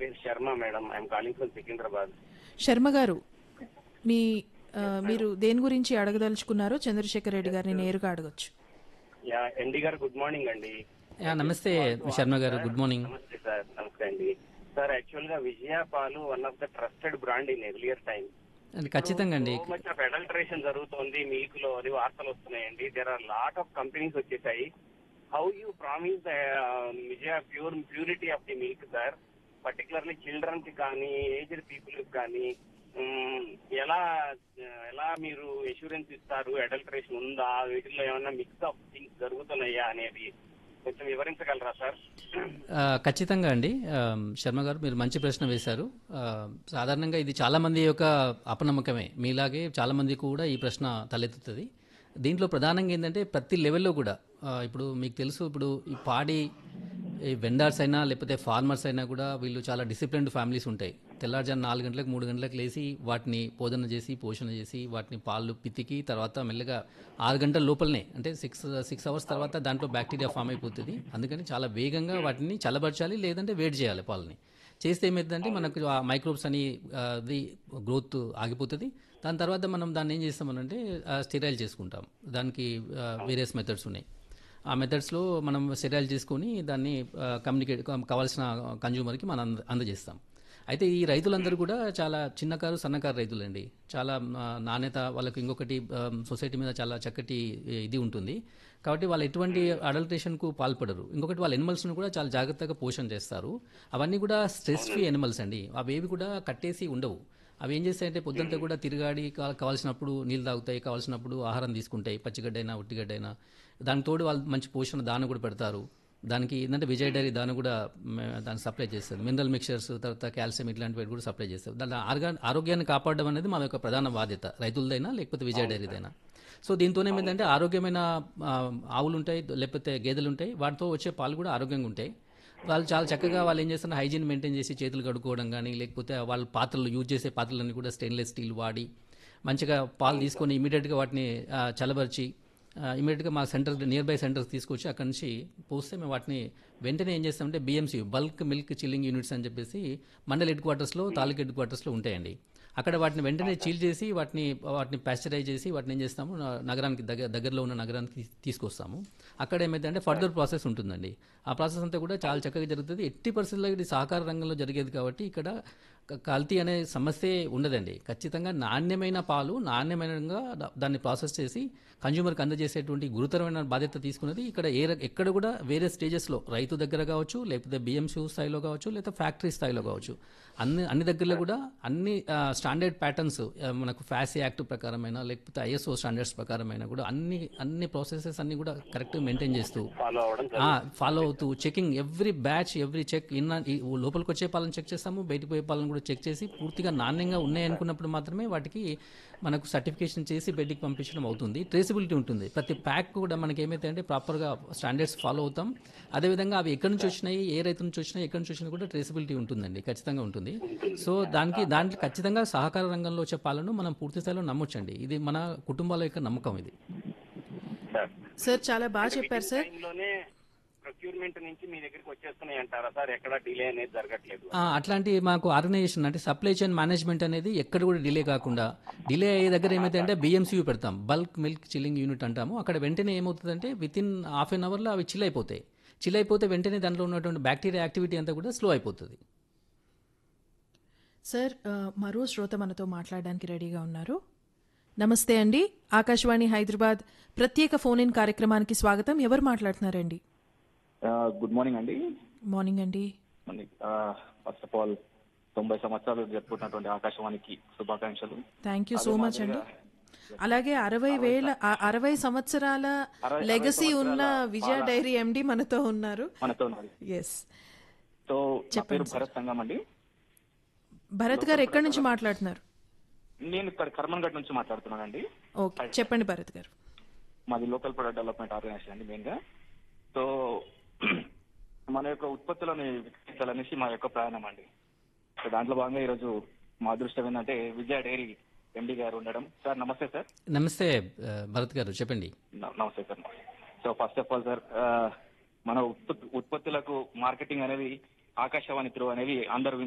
name is Sharma, madam. I'm calling from Secunderabad. Sharma గారు మీ ఆ, మీరు దేని గురించి అడగదలుచుకున్నారో చంద్రశేఖర్ రెడ్డి గారిని నేరుగా అడగొచ్చు యా ఎండి గారు గుడ్ మార్నింగ్ అండి యా, నమస్తే శర్మ గారు గుడ్ మార్నింగ్ నమస్తే సార్ నమస్తే అండి సార్ యాక్చువల్ గా విజయ పాలు one of the trusted brand in earlier time అది ఖచ్చితంగా అండి సో మచ్ ఆఫ్ అడల్టరేషన్ జరుగుతోంది మిల్క్ లో అది వార్తలు వస్తున్నాయండి there are lot of companies వచ్చేసాయి how you promise the Vijaya pure purity of the milk sir particularly children కి కానీ ఏజ్డ్ పీపుల్ కి కానీ మ్, ఎలా ఎలా మీరు ఎష్యూరెన్స్ ఇస్తారు అడల్టరేషన్ ఉందా వీటిలో ఏమైనా మిక్స్ ఆఫ్ థింగ్స్ జరుగుతున్నాయా అనేది కొంచెం వివరించగలరా సార్ ఆ, ఖచ్చితంగా అండి ఆ, శర్మ గారు మీరు మంచి ప్రశ్న వేశారు ఆ, సాధారణంగా ఇది చాలా మంది యొక్క అపనమ్మకమే మీలాగే చాలా మంది కూడా ఈ ప్రశ్న తలెత్తుతుంది దీంట్లో ప్రధానంగా ఏంటంటే ప్రతి లెవెల్లో కూడా ఆ, ఇప్పుడు మీకు తెలుసు ఇప్పుడు ఈ పాడి ఈ వెండర్స్ అయినా లేకపోతే ఫార్మర్స్ అయినా కూడా వీళ్ళు చాలా డిసిప్లిన్డ్ ఫ్యామిలీస్ ఉంటాయి తెల్లారుజాము నాలుగు గంటలకు మూడు గంటలకు లేచి వాటిని పోదన చేసి పోషణ చేసి వాటిని పాలు పితికి తర్వాత మెల్లగా ఆరు గంటల లోపలనే అంటే సిక్స్ సిక్స్ అవర్స్ తర్వాత దాంట్లో బ్యాక్టీరియా ఫామ్ అయిపోతుంది అందుకని చాలా వేగంగా వాటిని చల్లబరచాలి లేదంటే వేడి చేయాలి పాలని చేస్తే ఏమవుతుందంటే మనకు ఆ మైక్రోబ్స్ అని ఆ, అది గ్రోత్ ఆగిపోతుంది దాని తర్వాత మనం దాన్ని ఏం చేస్తామనంటే స్టెరైల్ చేసుకుంటాం దానికి వేరియస్ మెథడ్స్ ఉన్నాయి ఆ మెథడ్స్లో మనం స్టెరైల్ చేసుకొని దాన్ని కమ్యూనికేట్ కావాల్సిన కన్జ్యూమర్కి మనం అంద అందజేస్తాం అయితే ఈ రైతులందరూ కూడా చాలా చిన్నకారు సన్నకారు రైతులండి చాలా ఆ, నాణ్యత వాళ్ళకి ఇంకొకటి ఆ, సొసైటీ మీద చాలా చక్కటి ఇది ఉంటుంది కాబట్టి వాళ్ళు ఎటువంటి అడల్ట్రేషన్కు పాల్పడరు ఇంకొకటి వాళ్ళ ఎనిమల్స్ను కూడా చాలా జాగ్రత్తగా పోషణ చేస్తారు అవన్నీ కూడా స్ట్రెస్ ఫ్రీ ఎనిమల్స్ అండి అవేవి కూడా కట్టేసి ఉండవు అవి ఏం చేస్తాయంటే పొద్దుంతా కూడా తిరగాడి కా- కావాల్సినప్పుడు నీళ్ళు తాగుతాయి కావాల్సినప్పుడు ఆహారం తీసుకుంటాయి పచ్చిగడ్డైనా ఉట్టిగడ్డైనా దానికి తోడు వాళ్ళు మంచి పోషణ దాన కూడా పెడతారు దానికి ఏంటంటే విజయ్ డైరీ దాన్ని కూడా మే- దాన్ని సప్లై చేస్తుంది మినరల్ మిక్చర్స్ తర్వాత కాల్షియం ఇట్లాంటివి కూడా సప్లై చేస్తారు దాని ఆర్గా ఆరోగ్యాన్ని కాపాడడం అనేది మన యొక్క ప్రధాన బాధ్యత రైతులదైనా లేకపోతే విజయ్ డైరీదైనా సో దీంతో ఏమైందంటే ఆరోగ్యమైన ఆ, ఆవులు ఉంటాయి లేకపోతే గేదెలు ఉంటాయి వాటితో వచ్చే పాలు కూడా ఆరోగ్యంగా ఉంటాయి వాళ్ళు చాలా చక్కగా వాళ్ళు ఏం చేస్తున్నారు హైజీన్ మెయింటైన్ చేసి చేతులు కడుక్కోవడం కానీ లేకపోతే వాళ్ళ పాత్రలు యూజ్ చేసే పాత్రలన్నీ కూడా స్టెయిన్లెస్ స్టీల్ వాడి మంచిగా పాలు తీసుకొని ఇమీడియట్గా వాటిని ఆ, చల్లబరిచి ఇమీడియట్గా మా సెంటర్ నియర్ బై సెంటర్స్ తీసుకొచ్చి అక్కడి నుంచి పోస్తే మేము వాటిని వెంటనే ఏం చేస్తామంటే BMC bulk milk chilling units అని చెప్పేసి మండల్ హెడ్ క్వార్టర్స్లో తాలూకా హెడ్ క్వార్టర్స్లో ఉంటాయండి అక్కడ వాటిని వెంటనే చీల్ చేసి వాటిని వాటిని ప్యాస్చరైజ్ చేసి వాటిని ఏం చేస్తాము న- నగరానికి దగ్గర దగ్గరలో ఉన్న నగరానికి తీ- తీసుకొస్తాము అక్కడ ఏమైందంటే ఫర్దర్ ప్రాసెస్ ఉంటుందండి ఆ ప్రాసెస్ అంతా కూడా చాలా చక్కగా జరుగుతుంది ఎట్టి పరిస్థితుల్లో ఇది సహకార రంగంలో జరిగేది కాబట్టి ఇక్కడ క- కల్తీ అనే సమస్యే ఉండదండి ఖచ్చితంగా నాణ్యమైన పాలు నాణ్యమైనగా దా- దాన్ని ప్రాసెస్ చేసి కన్జ్యూమర్కి అందజేసేటువంటి గురుతరమైన బాధ్యత తీసుకున్నది ఇక్కడ ఏ ర- ఎక్కడ కూడా వేరే స్టేజెస్లో రైతు దగ్గర కావచ్చు లేకపోతే బిఎంసీ స్థాయిలో కావచ్చు లేకపోతే ఫ్యాక్టరీ స్థాయిలో కావచ్చు అన్ని అన్ని దగ్గరలో కూడా అన్ని స్టాండర్డ్ ప్యాటర్న్స్ మనకు ఫ్యాసీ యాక్ట్ ప్రకారమైన లేకపోతే ఐఎస్ఓ స్టాండర్డ్స్ ప్రకారమైన కూడా అన్ని అన్ని ప్రాసెసెస్ అన్ని కూడా కరెక్ట్ మెయింటైన్ చేస్తూ ఫాలో అవడం ఫాలో అవుతూ checking every batch every check ఇన్న ఈ లోపలికి వచ్చే పాలను చెక్ చేస్తాము బయటకు పోయే పాలను కూడా చెక్ చేసి పూర్తిగా నాణ్యంగా ఉన్నాయి అనుకున్నప్పుడు మాత్రమే వాటికి మనకు సర్టిఫికేషన్ చేసి బయటికి పంపించడం అవుతుంది ట్రేసిబిలిటీ ఉంటుంది ప్రతి ప్యాక్ కూడా మనకి ఏమైతే అంటే ప్రాపర్గా స్టాండర్డ్స్ ఫాలో అవుతాం అదేవిధంగా అవి ఎక్కడి నుంచి వచ్చినాయి ఏ రైతు నుంచి వచ్చినాయి ఎక్కడి నుంచి వచ్చినా కూడా ట్రేసిబిలిటీ ఉంటుందండి ఖచ్చితంగా ఉంటుంది సో దానికి దాంట్లో ఖచ్చితంగా సహకార రంగంలో వచ్చే పాలను మనం పూర్తి స్థాయిలో నమ్మొచ్చండి ఇది మన కుటుంబాల యొక్క నమ్మకం ఇది సార్ సార్ చాలా బాగా చెప్పారు సార్ టైంలోనే ప్రొక్యూర్మెంట్ నుంచి మీ దగ్గరికి వచ్చేస్తున్నాయి అంటారా సార్ ఎక్కడ డిలే అనేది జరగట్లేదు ఆ, అట్లాంటి మాకు ఆర్గనైజేషన్ అంటే సప్లై చైన్ మేనేజ్మెంట్ అనేది ఎక్కడ కూడా డిలే కాకుండా డిలే అయ్యే దగ్గర ఏమైతే అంటే బిఎంసీ పెడతాం బల్క్ మిల్క్ చిల్లింగ్ యూనిట్ అంటాము అక్కడ వెంటనే ఏమవుతుందంటే విత్ ఇన్ హాఫ్ అన్ అవర్లో అవి చిల్ అయిపోతాయి చిల్ అయిపోతే వెంటనే దాంట్లో ఉన్నటువంటి బ్యాక్టీరియా యాక్టివిటీ అంతా కూడా స్లో అయిపోతుంది సార్ ఆ, మరో శ్రోత మనతో మాట్లాడడానికి రెడీగా ఉన్నారు నమస్తే అండి ఆకాశవాణి హైదరాబాద్ ప్రత్యేక ఫోన్ ఇన్ కార్యక్రమానికి స్వాగతం ఎవరు మాట్లాడుతున్నారండి గుడ్ మార్నింగ్ అండి మార్నింగ్ అండి ఫస్ట్ ఆఫ్ ఆల్ తొంభై సంవత్సరాలు జరుపుకుంటున్నటువంటి ఆకాశవాణికి శుభాకాంక్షలు థ్యాంక్ యూ సో మచ్ అండి అలాగే అరవై వేల ఆ- అరవై సంవత్సరాల అరవై- లెగసీ అరవై ఉన్న సంవత్సరాల విజయ డైరీ ఎండి మనతో ఉన్నారు మనతో ఉన్నారు ఎస్ సో నా పేరు భరత్ సంగం అండి భరత్ గారు ఎక్కడి నుంచి మాట్లాడుతున్నారు నేను ఇక్కడ కర్మన్ఘట్ నుంచి మాట్లాడుతున్నానండి ఓకే చెప్పండి భరత్ గారు మాది లోకల్ ప్రొడక్ట్ డెవలప్మెంట్ ఆర్గనైజేషన్ అండి మెయిన్ గా సో మన యొక్క ఉత్పత్తులను విక్రయించాలనేసి మా యొక్క ప్రయాణం అండి సో దాంట్లో భాగంగా ఈరోజు మా అదృష్టం ఏంటంటే విజయ డైరీ ఎండి గారు ఉండడం సార్ నమస్తే సార్ నమస్తే ఆ, భరత్ గారు చెప్పండి న- నమస్తే sir so first of all sir ఆ, మన ఉత్పత్తి ఉత్పత్తులకు మార్కెటింగ్ అనేది ఆకాశవాణి త్రూ అనేది అందరూ